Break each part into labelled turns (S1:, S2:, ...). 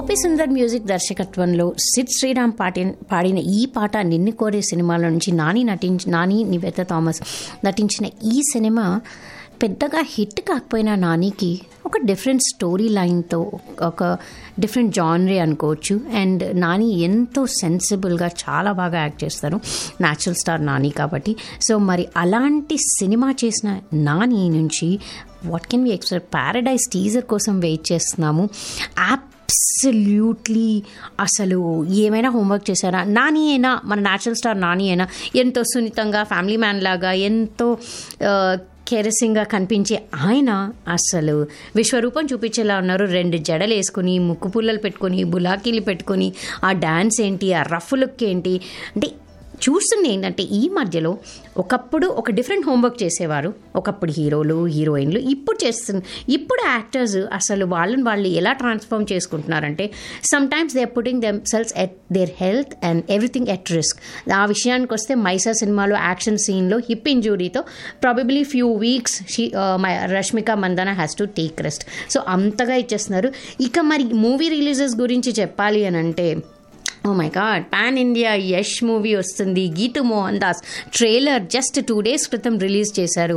S1: Gopi Sundar music దర్శకత్వంలో సిద్ శ్రీరామ్ పాటి పాడిన ఈ పాట నిన్ను కోరే సినిమాలో నుంచి నాని నటించి నాని నివేత థామస్ నటించిన ఈ సినిమా పెద్దగా హిట్ కాకపోయినా నానికి ఒక డిఫరెంట్ స్టోరీ లైన్తో ఒక డిఫరెంట్ జానరీ అనుకోవచ్చు అండ్ నాని ఎంతో సెన్సిబుల్గా చాలా బాగా యాక్ట్ చేస్తారు న్యాచురల్ స్టార్ నాని కాబట్టి సో మరి అలాంటి సినిమా చేసిన నాని నుంచి what can we expect Paradise teaser కోసం వెయిట్ చేస్తున్నాము యాప్ అబ్సల్యూట్లీ అసలు ఏమైనా హోంవర్క్ చేశారా నాని అయినా మన న్యాచురల్ స్టార్ నాని అయినా ఎంతో సున్నితంగా ఫ్యామిలీ మ్యాన్ లాగా ఎంతో కెరసింగ్గా కనిపించే ఆయన అసలు విశ్వరూపం చూపించేలా ఉన్నారు రెండు జడలు వేసుకుని ముక్కు పుల్లలు పెట్టుకొని బులాకీలు పెట్టుకొని ఆ డ్యాన్స్ ఏంటి ఆ రఫ్ లుక్ ఏంటి అంటే చూస్తుంది ఏంటంటే ఈ మధ్యలో ఒకప్పుడు ఒక డిఫరెంట్ హోంవర్క్ చేసేవారు ఒకప్పుడు హీరోలు హీరోయిన్లు ఇప్పుడు చేస్తున్న ఇప్పుడు యాక్టర్స్ అసలు వాళ్ళని వాళ్ళు ఎలా ట్రాన్స్ఫార్మ్ చేసుకుంటున్నారంటే sometimes they are putting themselves at their health and everything at risk ఆ విషయానికి వస్తే మైసా సినిమాలో యాక్షన్ సీన్లో హిప్ ఇంజురీతో probably few weeks she Rashmika Mandanna has to take rest so అంతగా ఇచ్చేస్తున్నారు ఇక మరి మూవీ రిలీజెస్ గురించి చెప్పాలి అని అంటే oh my God pan India Yash movie వస్తుంది Geetu Mohan Das trailer just two days క్రితం రిలీజ్ చేశారు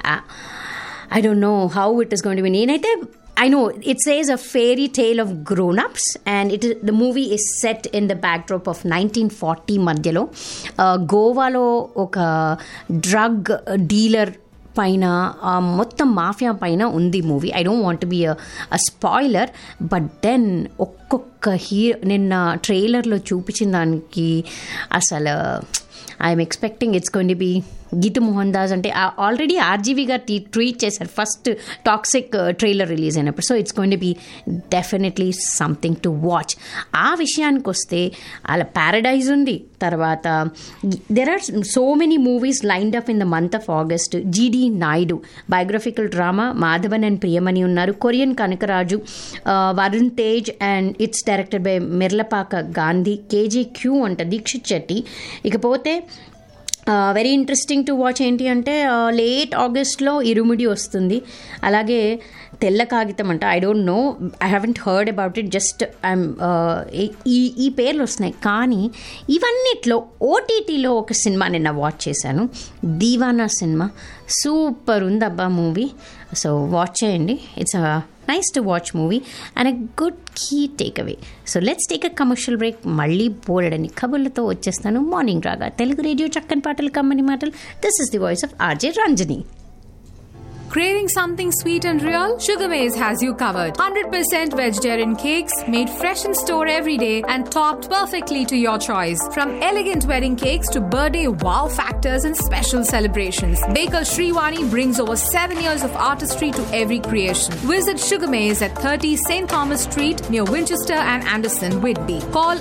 S1: I don't know how it is gonna be నేనైతే I know it says a fairy tale of grown-ups, and it is, the movie is set in the backdrop of 1940 మధ్యలో గోవాలో ఒక drug dealer పైన మొత్తం mafia పైన ఉంది movie I don't want be a spoiler but then ఒక్కొక్క hero నిన్న ట్రైలర్లో చూపించిన దానికి అసలు I'm expecting it's going be Geetu Mohan Das అంటే ఆల్రెడీ ఆర్జీవీ గారు ట్వీట్ చేశారు ఫస్ట్ టాక్సిక్ ట్రైలర్ రిలీజ్ అయినప్పుడు so it's going be definitely something to watch ఆ విషయానికి వస్తే అలా ప్యారడైజ్ ఉంది తర్వాత there are so many movies lined up in the month of August GD Naidu biographical drama Madhavan and Priyamani ఉన్నారు Korean Kanakaraju Varun Tej and it's directed by Merlapaka Gandhi కేజీ క్యూ అంట దీక్షిత్ శెట్టి ఇకపోతే వెరీ ఇంట్రెస్టింగ్ టు వాచ్ ఏంటి అంటే లేట్ ఆగస్ట్లో ఇరుముడి వస్తుంది అలాగే తెల్ల కాగితం అంట I don't know I haven't heard about it just I'm ఈ ఈ పేర్లు వస్తున్నాయి కానీ ఇవన్నిట్లో ఓటీటీలో ఒక సినిమా నిన్న వాచ్ చేశాను దీవానా సినిమా సూపర్ ఉంది అబ్బా మూవీ సో వాచ్ చేయండి it's nice to watch movie and a good key take away so let's take a commercial break మళ్ళీ బోలెడని కబుర్లతో వచ్చేస్తాను మార్నింగ్ రాగా తెలుగు రేడియో చక్కని పాటలు కమ్మని మాటలు this is the voice of RJ Ranjani
S2: Craving something sweet and real? Sugar Maze has you covered. 100% vegetarian cakes made fresh in store every day and topped perfectly to your choice. From elegant wedding cakes to birthday wow factors and special celebrations, Baker Sriwani brings over 7 years of artistry to every creation. Visit Sugar Maze at 30 St. Thomas Street near Winchester and Anderson, Whitby. Call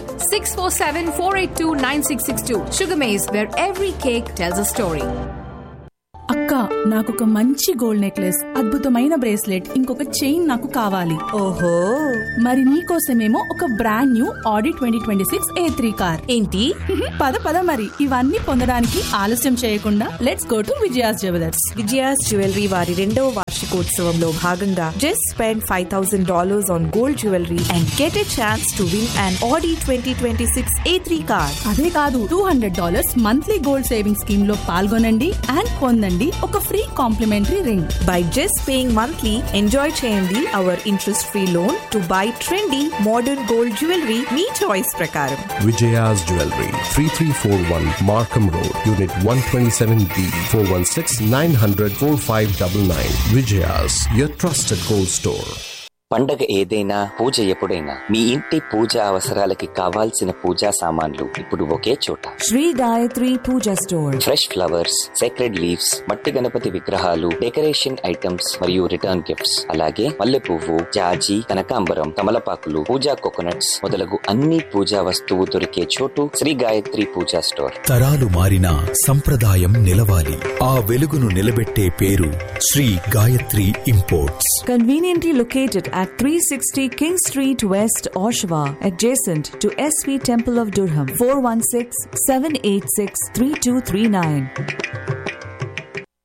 S2: 647-482-9662. Sugar Maze, where every cake tells a story.
S3: అక్క నాకు ఒక మంచి gold necklace అద్భుతమైన bracelet ఇంకొక chain నాకు కావాలి
S4: ఓహో
S3: మరి నీకోసమేమో ఒక brand new Audi twenty twenty six A three car
S4: ఏంటి
S3: పద పద మరి ఇవన్నీ పొందడానికి ఆలస్యం చేయకుండా let's go to Vijaya's jewellers
S4: Vijaya's jewellery వారి రెండవ వార్షికోత్సవంలో భాగంగా just spend five thousand dollars on gold jewellery and get a chance to win and Audi twenty twenty six A three car
S3: అదే కాదు two hundred dollars monthly gold saving scheme లో పాల్గొనండి and పొందండి ఒక free complimentary ring
S4: by just paying monthly enjoy చేయండి our interest free loan to buy trendy modern gold jewellery మీ choice ప్రకారం
S5: Vijaya's Jewelry, 3341 Markham Road, Unit 127B, 416 900 4599. Vijaya's, your trusted gold store.
S6: పండగ ఏదైనా పూజ ఎప్పుడైనా మీ ఇంటి పూజ అవసరాలకి కావాల్సిన పూజా సామాన్లు ఇప్పుడు ఒకే చోట
S4: Sri Gayatri Pooja store
S6: fresh flowers sacred leaves మట్టి గణపతి విగ్రహాలు డెకరేషన్ ఐటమ్స్ మరియు రిటర్న్ గిఫ్ట్స్ అలాగే మల్లె పువ్వు జాజి కనకాంబరం తమలపాకులు పూజా కోకోనట్స్ మొదలగు అన్ని పూజా వస్తువు దొరికే చోటు శ్రీ గాయత్రి పూజా స్టోర్
S7: తరాలు మారినా సంప్రదాయం నిలవాలి ఆ వెలుగును నిలబెట్టే పేరు Sri Gayatri imports
S8: Conveniently located at 360 King Street West, Oshawa, adjacent to SV Temple of Durham, 416 786 3239.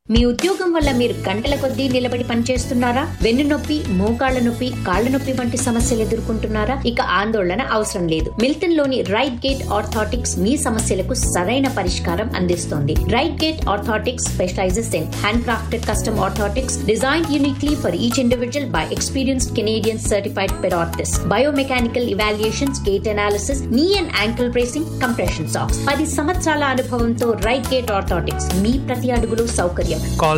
S1: మీ ఉద్యోగం వల్ల మీరు గంటల కొద్దీ నిలబడి పనిచేస్తున్నారా వెన్ను నొప్పి మోకాళ్ల నొప్పి కాళ్ల నొప్పి వంటి సమస్యలు ఎదుర్కొంటున్నారా ఇక ఆందోళన అవసరం లేదు మిల్టన్ లోని రైట్ గేట్ ఆర్థాటిక్స్ మీ సమస్యలకు సరైన పరిష్కారం అందిస్తోంది Right Gait Orthotics specialises in hand crafted custom orthotics design uniquely for each individual by experienced Canadian certified pedorthist biomechanical evaluations gait analysis knee and ankle bracing compression socks పది సంవత్సరాల అనుభవంతో right Gait orthotics మీ ప్రతి అడుగులు సౌకర్యం
S9: Call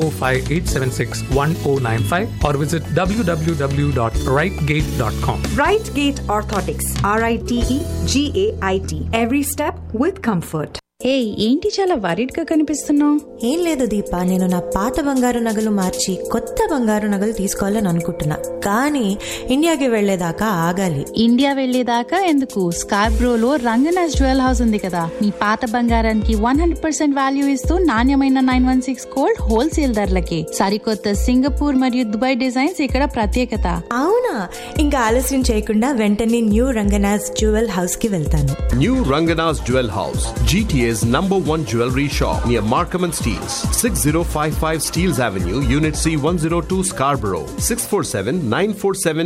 S9: 905-876-1095 or visit www.rightgate.com.
S8: Right Gate Orthotics. R I T E G A I T. Every step with comfort.
S3: ఏ ఏంటి చాలా worried గా కనిపిస్తున్నావు
S10: ఏం లేదు దీప నేను నా పాత బంగారు నగలు మార్చి కొత్త బంగారు నగలు తీసుకోవాలని అనుకుంటున్నా కానీ ఇండియాకి వెళ్లేదాకా ఆగాలి
S3: ఇండియా వెళ్లేదాకా ఎందుకు స్కార్బ్రోలో రంగనాథ్ జ్యువెల్ హౌస్ ఉంది కదా మీ పాత బంగారానికి వన్ హండ్రెడ్ పర్సెంట్ వాల్యూ ఇస్తూ నాణ్యమైన nine one six gold wholesale ధరలకి సరికొత్త సింగపూర్ మరియు దుబాయ్ డిజైన్స్ ఇక్కడ ప్రత్యేకత
S10: అవునా ఇంకా ఆలస్యం చేయకుండా వెంటనే న్యూ రంగనాథ్ జ్యువెల్ హౌస్ కి వెళ్తాను
S5: New Rangana's Jewel House, GTA's number one jewelry shop near Markham and Steels, 6055 Steels Avenue, Unit C 102 Scarborough, 647 947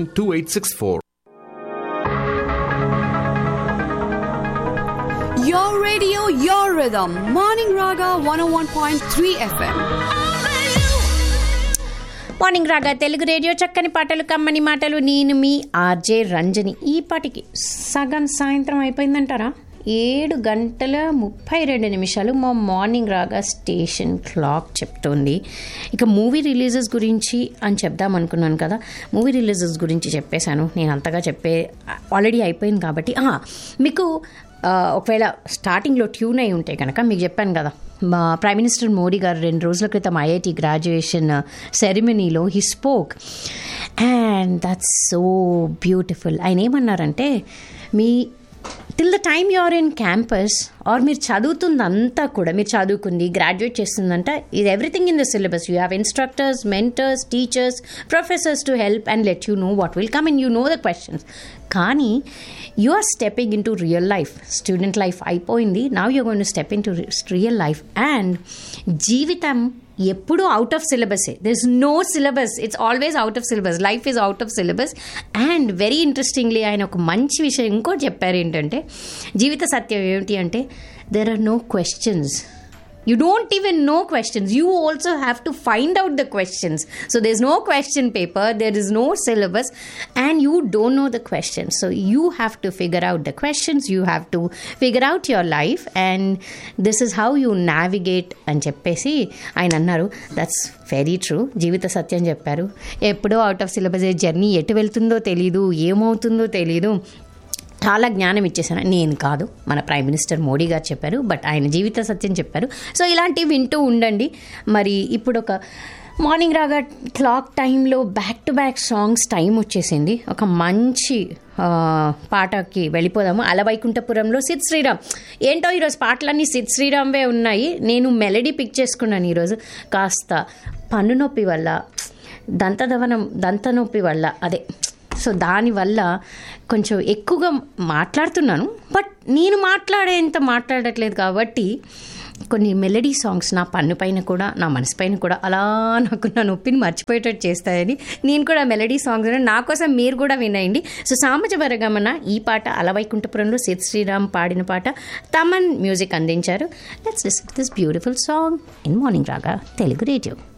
S5: 2864.
S11: Your radio, your rhythm. Morning Raga 101.3 FM.
S1: Morning Raga Telugu radio చక్కని పాటలు కమ్మని మాటలు నేను మీ RJ Ranjani ఈ పాటికి సగం సాయంత్రం అయిపోయిందంటారా ఏడు గంటల ముప్పై రెండు నిమిషాలు మా మార్నింగ్ రాగా స్టేషన్ క్లాక్ చెప్తోంది ఇక మూవీ రిలీజెస్ గురించి అని చెప్దాం అనుకున్నాను కదా మూవీ రిలీజెస్ గురించి చెప్పేశాను నేను అంతగా చెప్పే ఆల్రెడీ అయిపోయింది కాబట్టి ఆ, మీకు ఆ, ఒకవేళ స్టార్టింగ్లో ట్యూన్ అయి ఉంటే కనుక మీకు చెప్పాను కదా మా ప్రైమ్ మినిస్టర్ మోడీ గారు రెండు రోజుల క్రితం ఐఐటి గ్రాడ్యుయేషన్ సెరమనీలో he spoke and that's so beautiful ఆయన ఏమన్నారంటే మీ till the time you are in campus or మీరు చదువుతుందంతా కూడా మీరు చదువుకుంది గ్రాడ్యుయేట్ చేస్తుందంట ఇది everything in the syllabus you have instructors mentors teachers professors to help and let you know what will come and you know the questions కానీ you are stepping in to real life student life అయిపోయింది now you gonna to step in to real life and జీవితం ఎప్పుడూ out of సిలబసే there is no syllabus it's always out of syllabus life is out of syllabus and very interestingly ఆయన ఒక మంచి విషయం ఇంకోటి చెప్పారు ఏంటంటే జీవిత సత్యం ఏమిటి అంటే there are no questions you don't even know questions you also have to find out the questions so there's no question paper there is no syllabus and you don't know the questions so you have to figure out the questions you have to figure out your life and this is how you navigate అని చెప్పేసి ఆయన అన్నారు that's very true జీవిత సత్యం చెప్పారు ఎప్పుడో out of syllabus journey ఎటు వెళ్తుందో తెలీదు ఏమవుతుందో తెలీదు చాలా జ్ఞానం ఇచ్చేసాను నేను కాదు మన ప్రైమ్ మినిస్టర్ మోడీ గారు చెప్పారు బట్ ఆయన జీవిత సత్యం చెప్పారు సో ఇలాంటివి వింటూ ఉండండి మరి ఇప్పుడు ఒక మార్నింగ్ రాగా క్లాక్ టైంలో back to back songs time వచ్చేసింది ఒక మంచి ఆ, పాటకి వెళ్ళిపోదాము అలవైకుంఠపురంలో సిద్ శ్రీరామ్ ఏంటో ఈరోజు పాటలన్నీ సిద్ శ్రీరామ్వే ఉన్నాయి నేను మెలడీ పిక్ చేసుకున్నాను ఈరోజు కాస్త పన్ను నొప్పి వల్ల దంతధవనం దంత నొప్పి వల్ల అదే సో దానివల్ల కొంచెం ఎక్కువగా మాట్లాడుతున్నాను బట్ నేను మాట్లాడేంత మాట్లాడట్లేదు కాబట్టి కొన్ని మెలడీ సాంగ్స్ నా పన్ను పైన కూడా నా మనసు పైన కూడా అలా నాకు నా నొప్పిని మర్చిపోయేటట్టు చేస్తాయని నేను కూడా మెలడీ సాంగ్స్ విన్నాను. నా కోసం మీరు కూడా వినండి సో సామజ వరగమన ఈ పాట అలవైకుంఠపురంలో సిద్ శ్రీరామ్ పాడిన పాట తమన్ మ్యూజిక్ అందించారు let's this beautiful song in Morning Raga Telugu radio